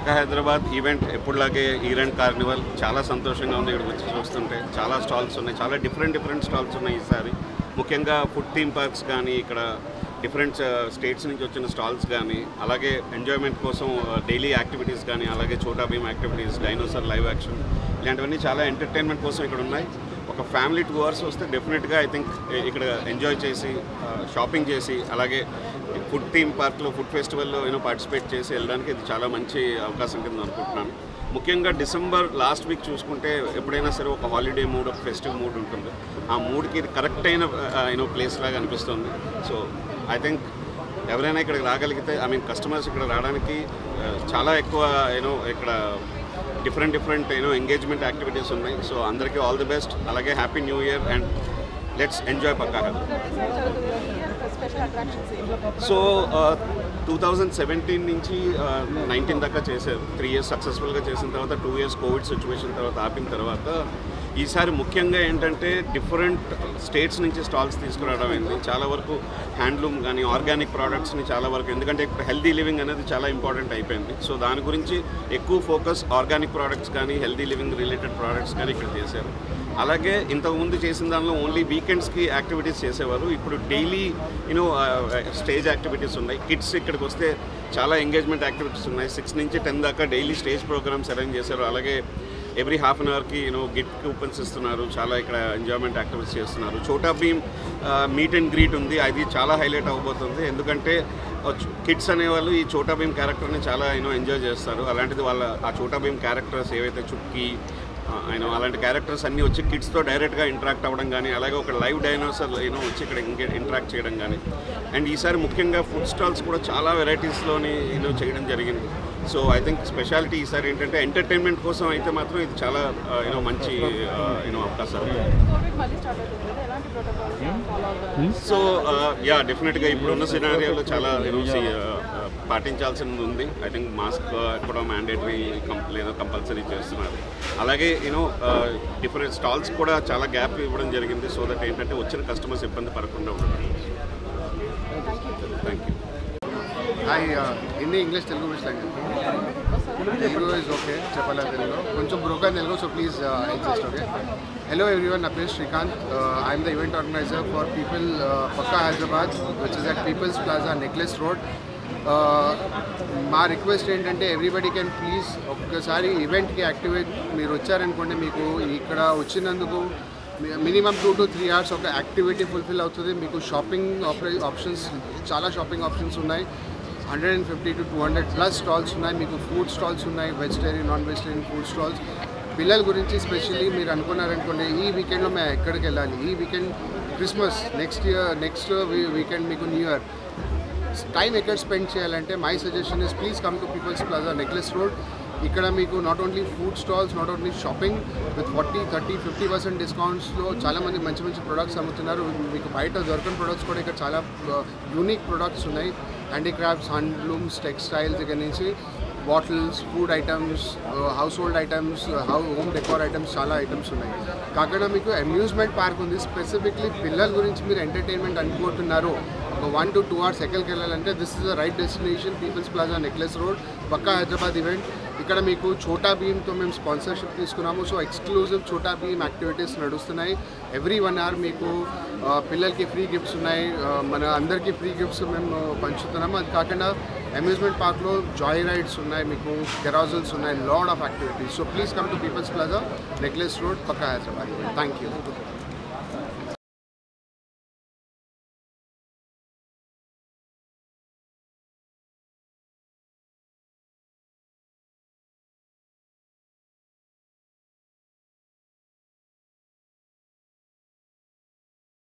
పక్క హైదరాబాద్ ఈవెంట్ ఎప్పుడులాగే event carnival చాలా సంతోషంగా ఉంది ఇక్కడ వచ్చి చూస్తుంటే చాలా స్టాల్స్ ఉన్నాయి చాలా డిఫరెంట్ డిఫరెంట్ స్టాల్స్ ఉన్నాయి ఈసారి ముఖ్యంగా ఫుడ్ థీమ్ పార్క్స్ కానీ ఇక్కడ డిఫరెంట్ స్టేట్స్ నుంచి వచ్చిన స్టాల్స్ కానీ అలాగే ఎంజాయ్మెంట్ కోసం డైలీ యాక్టివిటీస్ కానీ అలాగే Chhota Bheem activities dinosaur live action ఇలాంటివన్నీ చాలా ఎంటర్టైన్మెంట్ కోసం ఇక్కడ ఉన్నాయి ఒక ఫ్యామిలీ టూ అవర్స్ వస్తే డెఫినెట్గా ఐ థింక్ ఇక్కడ ఎంజాయ్ చేసి షాపింగ్ చేసి అలాగే ఫుడ్ థీమ్ పార్క్లో ఫుడ్ ఫెస్టివల్లో యూనో పార్టిసిపేట్ చేసి వెళ్ళడానికి ఇది చాలా మంచి అవకాశం కింద అనుకుంటున్నాను ముఖ్యంగా డిసెంబర్ లాస్ట్ వీక్ చూసుకుంటే ఎప్పుడైనా సరే ఒక హాలిడే మూడ్ ఒక ఫెస్టివ్ మూడ్ ఉంటుంది ఆ మూడ్కి ఇది కరెక్ట్ అయిన యూనో ప్లేస్ లాగా అనిపిస్తుంది సో ఐ థింక్ ఎవరైనా ఇక్కడికి రాగలిగితే ఐ మీన్ కస్టమర్స్ ఇక్కడ రావడానికి ఆ, చాలా ఎక్కువ యూనో ఇక్కడ different different you know engagement activities ఉన్నాయి సో అందరికీ ఆల్ ది బెస్ట్ అలాగే happy new year and let's enjoy Pakka special attractions so two thousand seventeen నుంచి నైన్టీన్ దాకా చేశారు త్రీ ఇయర్స్ సక్సెస్ఫుల్గా చేసిన తర్వాత టూ ఇయర్స్ కోవిడ్ సిచ్యువేషన్ తర్వాత ఆపిన తర్వాత ఈసారి ముఖ్యంగా ఏంటంటే డిఫరెంట్ స్టేట్స్ నుంచి స్టాల్స్ తీసుకురావడం అయింది చాలా వరకు హ్యాండ్లూమ్ కానీ ఆర్గానిక్ ప్రోడక్ట్స్ని చాలా వరకు ఎందుకంటే ఇప్పుడు హెల్దీ లివింగ్ అనేది చాలా ఇంపార్టెంట్ అయిపోయింది సో దాని గురించి ఎక్కువ ఫోకస్ ఆర్గానిక్ ప్రోడక్ట్స్ కానీ హెల్దీ లివింగ్ రిలేటెడ్ ప్రోడక్ట్స్ కానీ ఇక్కడ చేశారు అలాగే ఇంతకుముందు చేసిన దానిలో ఓన్లీ వీకెండ్స్కి యాక్టివిటీస్ చేసేవారు ఇప్పుడు డైలీ యూనో స్టేజ్ యాక్టివిటీస్ ఉన్నాయి కిడ్స్ ఇక్కడికి వస్తే చాలా ఎంగేజ్మెంట్ యాక్టివిటీస్ ఉన్నాయి సిక్స్ నుంచి టెన్ దాకా డైలీ స్టేజ్ ప్రోగ్రామ్స్ అరేంజ్ చేశారు అలాగే ఎవ్రీ హాఫ్ అన్ అవర్కి యూనో గిఫ్ట్ కూపన్స్ ఇస్తున్నారు చాలా ఇక్కడ ఎంజాయ్మెంట్ యాక్టివిటీస్ చేస్తున్నారు చోటా భీమ్ మీట్ అండ్ గ్రీట్ ఉంది అది చాలా హైలైట్ అవ్వబోతుంది ఎందుకంటే కిడ్స్ అనేవాళ్ళు ఈ చోటా భీమ్ క్యారెక్టర్ని చాలా యూనో ఎంజాయ్ చేస్తారు అలాంటిది వాళ్ళ ఆ చోటా భీమ్ క్యారెక్టర్స్ ఏవైతే చుక్కి ఆయన అలాంటి క్యారెక్టర్స్ అన్నీ వచ్చి కిడ్స్తో డైరెక్ట్గా ఇంటరాక్ట్ అవ్వడం కానీ అలాగే ఒక లైవ్ డైనోసర్ యూనో వచ్చి ఇక్కడ ఇంటరాక్ట్ చేయడం కానీ అండ్ ఈసారి ముఖ్యంగా ఫుడ్ స్టాల్స్ కూడా చాలా వెరైటీస్లోని యూనో చేయడం జరిగింది సో ఐ థింక్ స్పెషాలిటీ ఈసారి ఏంటంటే ఎంటర్టైన్మెంట్ కోసం అయితే మాత్రం ఇది చాలా యూనో మంచి యూనో అవకాశాలు కోవిడ్ మళ్ళీ స్టార్ట్ అవుతుంది కదా ఎలాంటి ప్రోటోకాల్ ఫాలో అవుతుంది సో యా డెఫినెట్గా ఇప్పుడున్న సినారియోలో చాలా యూనో పాటించాల్సింది ఉంది ఐ థింక్ మాస్క్ కూడా మ్యాండేటరీ లేదా కంపల్సరీ చేస్తున్నారు అలాగే యూనో డిఫరెంట్ స్టాల్స్ కూడా చాలా గ్యాప్ ఇవ్వడం జరిగింది సో దట్ ఏంటంటే వచ్చిన కస్టమర్స్ ఇబ్బంది పడకుండా ఉండడం thank you hi Hindi English Telugu mix language Telugu is okay చెప్పాలా తెలుగు కొంచెం broken Telugu so please exist okay hello everyone నా పేరు Srikanth I'm the event organiser for people Pakka Hyderabad which is at People's Plaza Necklace Road మా రిక్వెస్ట్ ఏంటంటే ఎవ్రీబడి కెన్ ప్లీజ్ ఒక్కసారి ఈవెంట్కి activate మీరు వచ్చారనుకోండి మీకు ఇక్కడ వచ్చినందుకు minimum two to three hours ఒక యాక్టివిటీ ఫుల్ఫిల్ అవుతుంది మీకు షాపింగ్ ఆప్షన్స్ చాలా షాపింగ్ ఆప్షన్స్ ఉన్నాయి hundred and fifty to two hundred plus stalls ఉన్నాయి మీకు ఫుడ్ స్టాల్స్ ఉన్నాయి vegetarian non vegetarian food stalls పిల్లల గురించి స్పెషల్లీ మీరు అనుకున్నారనుకోండి ఈ వీకెండ్లో మేము ఎక్కడికి వెళ్ళాలి ఈ weekend Christmas next year next weekend మీకు న్యూ ఇయర్ టైం ఎక్కడ స్పెండ్ చేయాలంటే my suggestion is please come to People's Plaza Necklace Road ఇక్కడ మీకు not only food stalls not only shopping with forty thirty fifty percent డిస్కౌంట్స్లో చాలామంది మంచి మంచి products అమ్ముతున్నారు మీకు బయట దొరకని ప్రొడక్ట్స్ కూడా ఇక్కడ చాలా యూనిక్ ప్రొడక్ట్స్ ఉన్నాయి హ్యాండీక్రాఫ్ట్స్ హ్యాండ్లూమ్స్ టెక్స్టైల్స్ దగ్గర నుంచి bottles food items household items how home decor items చాలా ఐటమ్స్ ఉన్నాయి కాకుండా మీకు అమ్యూజ్మెంట్ పార్క్ ఉంది స్పెసిఫిక్లీ పిల్లల గురించి మీరు ఎంటర్టైన్మెంట్ అనుకుంటున్నారు ఒక వన్ టు టూ అవర్స్ ఎక్కడికి వెళ్ళాలంటే this is the right destination People's Plaza Necklace Road Pakka Hyderabad event ఇక్కడ మీకు చోటా భీమ్తో మేము స్పాన్సర్షిప్ తీసుకున్నాము so exclusive Chhota Bheem activities నడుస్తున్నాయి ఎవ్రీ వన్ అవర్ మీకు ఆ, పిల్లలకి ఫ్రీ గిఫ్ట్స్ ఉన్నాయి ఆ, మన అందరికీ ఫ్రీ గిఫ్ట్స్ మేము పంచుతున్నాము అది కాకుండా అమ్యూజ్మెంట్ పార్క్లో జాయ్ రైడ్స్ ఉన్నాయి మీకు కెరాజల్స్ ఉన్నాయి lot of activities so please come to People's Plaza Necklace Road Pakka Hyderabad thank you